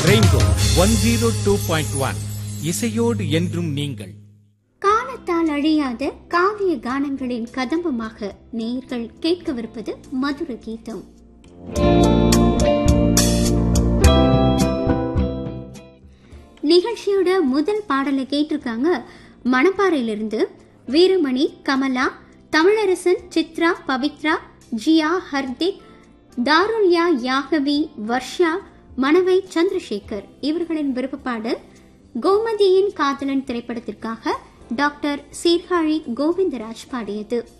rainbow one zero two point one இசையோடு என்றும் நீங்கள் காலத்தால் அழியாத காவிய கானங்களின் கதம்பமாக நேயர்கள் கேட்கவிருப்பது மதுர கீதம் நிகழ்ச்சியோட முதல் பாடலை கேட்டிருக்காங்க மணப்பாறையிலிருந்து வீரமணி கமலா தமிழரசன் சித்ரா பவித்ரா ஜியா ஹர்திக் தாருல்யா யாகவி வர்ஷா மணவை சந்திரசேகர் இவர்களின் விருப்ப பாடல் கோமதியின் காதலன் திரைப்படத்திற்காக டாக்டர் சீர்காழி கோவிந்தராஜ் பாடியது